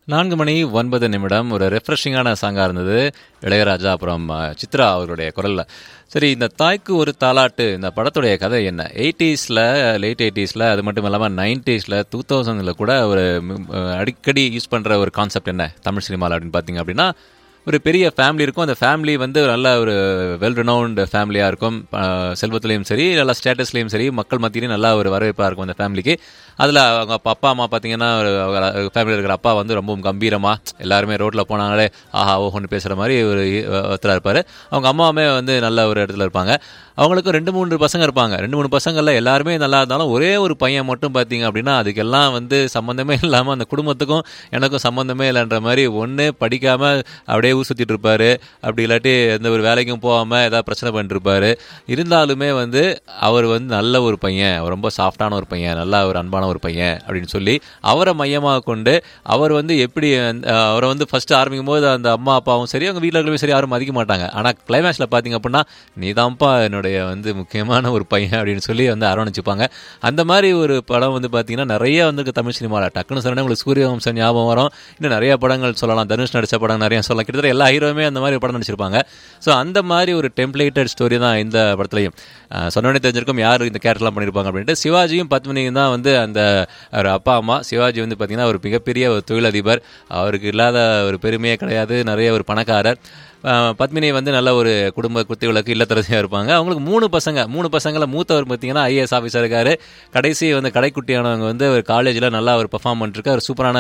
நான்கு மணி ஒன்பது நிமிடம் ஒரு ரெஃப்ரெஷிங்கான சாங்காக இருந்தது இளையராஜா அப்புறம் அஹ், சித்ரா அவருடைய குரலில் சரி இந்த தாய்க்கு ஒரு தாலாட்டு இந்த படத்துடைய கதை என்ன எயிட்டிஸில் லேட் எயிட்டிஸில் அது மட்டும் இல்லாமல் நைன்டிஸில் டூ தௌசண்டில் கூட ஒரு ம், அஹ், அடிக்கடி யூஸ் பண்ணுற ஒரு கான்செப்ட் என்ன தமிழ் சினிமாவில் அப்படின்னு பார்த்தீங்க அப்படின்னா ஒரு பெரிய ஃபேமிலி இருக்கும் அந்த ஃபேமிலி வந்து நல்ல ஒரு வெல் ரினவுண்ட் ஃபேமிலியாக இருக்கும் அஹ், செல்வத்துலேயும் சரி நல்ல ஸ்டேட்டஸ்லேயும் சரி மக்கள் மத்தியிலையும் நல்ல ஒரு வரவேற்பாக இருக்கும் அந்த ஃபேமிலிக்கு அதில் அவங்க அப்பா அப்பா அம்மா பார்த்தீங்கன்னா ஒரு ஃபேமிலியில் இருக்கிற அப்பா வந்து ரொம்பவும் கம்பீரமாக எல்லாருமே ரோட்டில் போனாங்களே ஆஹா ஓஹோன்னு பேசுகிற மாதிரி ஒரு ஒருத்தராக இருப்பார் அவங்க அம்மாவுமே வந்து நல்ல ஒரு இடத்துல இருப்பாங்க அவங்களுக்கு ரெண்டு மூணு பசங்க இருப்பாங்க ரெண்டு மூணு பசங்கள்ல எல்லாருமே நல்லா இருந்தாலும் ஒரே ஒரு பையன் மட்டும் பார்த்தீங்க அப்படின்னா அதுக்கெல்லாம் வந்து சம்மந்தமே இல்லாமல் அந்த குடும்பத்துக்கும் எனக்கும் சம்மந்தமே இல்லைன்ற மாதிரி ஒன்று படிக்காமல் அப்படியே ஊர் சுற்றிட்டு இருப்பாரு அப்படி இல்லாட்டி எந்த ஒரு வேலைக்கும் போகாமல் ஏதாவது பிரச்சனை பண்ணிட்டு இருப்பாரு இருந்தாலுமே வந்து அவர் வந்து நல்ல ஒரு பையன் அவர் ரொம்ப சாஃப்டான ஒரு பையன் நல்ல ஒரு அன்பான ஒரு பையன் அப்படின்னு சொல்லி அவரை மையமாக கொண்டு அவர் வந்து எப்படி அந்த- அவரை வந்து ஃபர்ஸ்ட் ஆரம்பிக்கும் போது அந்த அம்மா அப்பாவும் சரி அவங்க வீட்டில் இருக்கிறவங்க சரி யாரும் மதிக்க மாட்டாங்க ஆனால் கிளைமேக்ஸில் பார்த்தீங்க அப்படின்னா நீதான்ப்பா என்னுடைய வந்து முக்கியமான ஒரு பையன் அப்படின்னு சொல்லி வந்து அரவணைச்சுப்பாங்க அந்த மாதிரி ஒரு படம் வந்து பார்த்தீங்கன்னா நிறைய வந்து தமிழ் சினிமாவில் டக்குன்னு சொன்னா உங்களுக்கு சூரியவம்சம் ஞாபகம் வரும் இன்னும் நிறைய படங்கள் சொல்லலாம் தனுஷ் நடித்த படம் நிறைய சொல்லலாம் கிட்டத்தட்ட எல்லா ஹீரோவுமே அந்த மாதிரி ஒரு படம் நடிச்சிருப்பாங்க ஸோ அந்த மாதிரி ஒரு டெம்ப்ளேட்டட் ஸ்டோரி தான் இந்த படத்துலையும் அஹ் சொன்னோடனே தெரிஞ்சிருக்கும் யார் இந்த கேரக்டர்லாம் பண்ணியிருப்பாங்க அப்படின்ட்டு சிவாஜியும் பத்மினியும் தான் வந்து அந்த ஒரு அப்பா அம்மா சிவாஜி வந்து பார்த்தீங்கன்னா ஒரு மிகப்பெரிய ஒரு தொழிலதிபர் அவருக்கு இல்லாத ஒரு பெருமையே கிடையாது நிறைய ஒரு பணக்காரர் அஹ் பத்மினி வந்து நல்ல ஒரு குடும்ப குத்தி விளக்கு இல்லத்தரசியாக இருப்பாங்க அவங்களுக்கு மூணு பசங்க மூணு பசங்கள மூத்தவர் பார்த்தீங்கன்னா ஐஏஎஸ் ஆஃபீஸர் இருக்காரு கடைசி வந்து கடைக்குட்டியானவங்க வந்து ஒரு காலேஜில் நல்லா ஒரு பெர்ஃபார்ம் பண்ணிருக்கு ஒரு சூப்பரான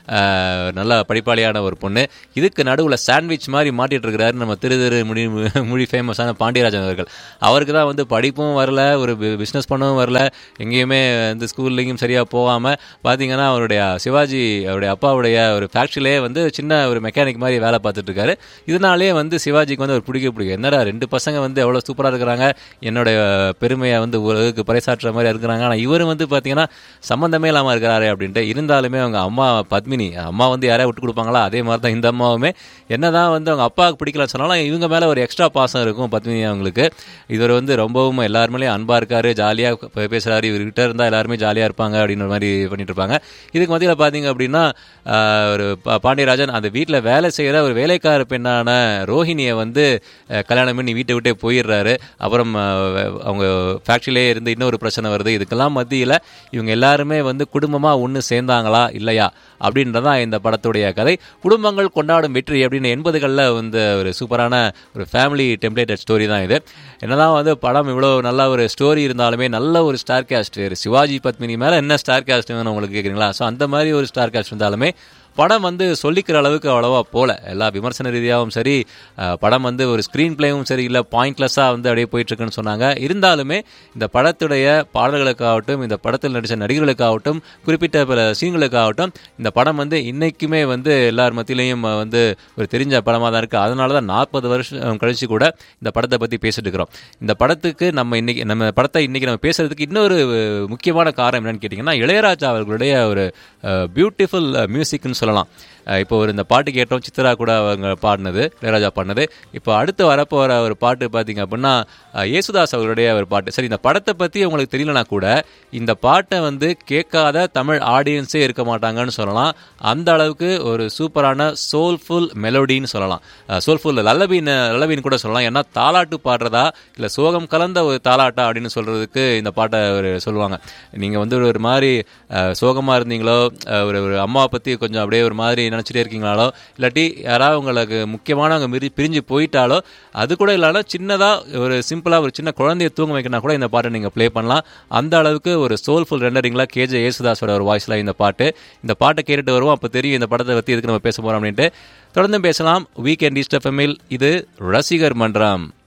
அஹ், நல்ல படிப்பாளியான ஒரு பொண்ணு இதுக்கு நடுவில் சாண்ட்விச் மாதிரி மாட்டிட்டு இருக்கிறாரு நம்ம திரு திரு முடி மொழி ஃபேமஸான பாண்டியராஜன் அவர்கள் அவருக்கு தான் வந்து படிப்பும் வரல ஒரு பிஸ்னஸ் பண்ணவும் வரல எங்கேயுமே வந்து ஸ்கூல்லையும் சரியாக போகாமல் பார்த்தீங்கன்னா அவருடைய சிவாஜி அவருடைய அப்பாவுடைய ஒரு ஃபேக்ட்ரியிலே வந்து சின்ன ஒரு மெக்கானிக் மாதிரி வேலை பார்த்துட்டு இருக்காரு இதனாலே வந்து சிவாஜிக்கு வந்து ஒரு பிடிக்க பிடிக்கும் என்னடா ரெண்டு பசங்க வந்து எவ்வளோ சூப்பராக இருக்கிறாங்க என்னுடைய பெருமையை வந்து உலகுக்கு பறைசாற்றுற மாதிரி இருக்கிறாங்க ஆனால் இவர் வந்து பார்த்தீங்கன்னா சம்மந்தமே இல்லாமல் இருக்கிறாரு அப்படின்ட்டு இருந்தாலுமே அவங்க அம்மா பத்மினி அம்மா வந்து யாரையா விட்டு கொடுப்பாங்களா அதே மாதிரி தான் இந்த அம்மாவுமே என்னதான் வந்து அவங்க அப்பாவுக்கு பிடிக்கலன்னு சொன்னாலும் இவங்க மேலே ஒரு எக்ஸ்ட்ரா பாசம் இருக்கும் பத்மினி அவங்களுக்கு இவர் வந்து ரொம்பவும் எல்லாருமே அன்பாக இருக்காரு ஜாலியாக பேசுகிறாரு இவர்கிட்ட இருந்தால் எல்லாருமே ஜாலியாக இருப்பாங்க அப்படின்ற மாதிரி பண்ணிட்டு இருப்பாங்க இதுக்கு மத்தியில் பார்த்தீங்க அப்படின்னா ஆஹ், ஒரு பா- பாண்டியராஜன் அந்த வீட்டில் வேலை செய்கிற ஒரு வேலைக்கார பெண்ணான ரோஹிணியை வந்து அஹ், கல்யாணம் பண்ணி வீட்டை விட்டே போயிடுறாரு அப்புறம் அஹ், அவங்க ஃபேக்ட்ரியிலே இருந்து இன்னொரு பிரச்சனை வருது இதுக்கெல்லாம் மத்தியில் இவங்க எல்லாருமே வந்து குடும்பமாக ஒன்று சேர்ந்தாங்களா இல்லையா அப்படின்றதான் இந்த படத்துடைய கதை குடும்பங்கள் கொண்டாடும் வெற்றி அப்படின்னு எண்பதுகளில் வந்து ஒரு சூப்பரான ஒரு ஃபேமிலி டெம்ப்ளேட்டட் ஸ்டோரி தான் இது என்னதான் வந்து படம் இவ்வளோ நல்ல ஒரு ஸ்டோரி இருந்தாலுமே நல்ல ஒரு ஸ்டார் கேஸ்ட் சிவாஜி பத்மினி மேலே என்ன ஸ்டார் கேஸ்ட் வேணும் உங்களுக்கு கேட்குறீங்களா ஸோ அந்த மாதிரி ஒரு ஸ்டார் கேஸ்ட் இருந்தாலுமே படம் வந்து சொல்லிக்கிற அளவுக்கு அவ்வளோவா போல எல்லா விமர்சன ரீதியாகவும் சரி அஹ், படம் வந்து ஒரு ஸ்க்ரீன் பிளேவும் சரி இல்லை பாயிண்ட்லெஸ்ஸாக வந்து அப்படியே போயிட்டு இருக்குன்னு சொன்னாங்க இருந்தாலுமே இந்த படத்துடைய பாடல்களுக்காகட்டும் இந்த படத்தில் நடித்த நடிகர்களுக்காகட்டும் குறிப்பிட்ட பல சீன்களுக்காகட்டும் இந்த படம் வந்து இன்னைக்குமே வந்து எல்லார் மத்தியிலையும் அஹ், வந்து ஒரு தெரிஞ்ச படமாக தான் இருக்குது அதனால தான் நாற்பது வருஷம் கழிச்சு கூட இந்த படத்தை பற்றி பேசிட்டு இருக்கிறோம் இந்த படத்துக்கு நம்ம இன்னைக்கு நம்ம படத்தை இன்னைக்கு நம்ம பேசுறதுக்கு இன்னொரு அஹ், முக்கியமான காரணம் என்னன்னு கேட்டிங்கன்னா இளையராஜா அவர்களுடைய ஒரு பியூட்டிஃபுல் மியூசிக்னு சொல்லலாம் அஹ், இப்போ ஒரு இந்த பாட்டு கேட்டோம் சித்ரா கூட அவங்க பாடினது இளையராஜா பாடினது இப்போ அடுத்து வரப்போகிற ஒரு பாட்டு பார்த்தீங்க அப்படின்னா அஹ், இயேசுதாஸ் அவர்களுடைய ஒரு பாட்டு சரி இந்த படத்தை பற்றி உங்களுக்கு தெரியலனா கூட இந்த பாட்டை வந்து கேட்காத தமிழ் ஆடியன்ஸே இருக்க மாட்டாங்கன்னு சொல்லலாம் அந்த அளவுக்கு ஒரு சூப்பரான சோல்ஃபுல் மெலோடின்னு சொல்லலாம் சோல்ஃபுல் லல்லபின் லல்லபின் கூட சொல்லலாம் ஏன்னா தாலாட்டு பாடுறதா இல்லை சோகம் கலந்த ஒரு தாலாட்டா அப்படின்னு சொல்கிறதுக்கு இந்த பாட்டை ஒரு சொல்லுவாங்க நீங்கள் வந்து ஒரு மாதிரி சோகமாக இருந்தீங்களோ அஹ், ஒரு ஒரு அம்மாவை பற்றி கொஞ்சம் அப்படியே ஒரு மாதிரி நினச்சிட்டே இருக்கீங்களாலோ இல்லாட்டி யாராவது உங்களுக்கு முக்கியமானவங்க மிரி பிரிஞ்சு போயிட்டாலோ அது கூட இல்லாத சின்னதாக ஒரு சிம்பிளாக ஒரு சின்ன குழந்தைய தூங்க வைக்கணும் கூட இந்த பாட்டை நீங்கள் ப்ளே பண்ணலாம் அந்த அளவுக்கு ஒரு சோல்ஃபுல் ரெண்டரிங்கில் கேஜே யேசுதாஸோட ஒரு வாய்ஸில் இந்த பாட்டு இந்த பாட்டை கேட்டுட்டு வருவோம் அப்போ தெரியும் இந்த படத்தை பற்றி எதுக்கு நம்ம பேச போகிறோம் அப்படின்ட்டு தொடர்ந்து பேசலாம் வீக்கெண்ட் ஈஸ்ட் எஃப்எம்மில் இது ரசிகர் மன்றம்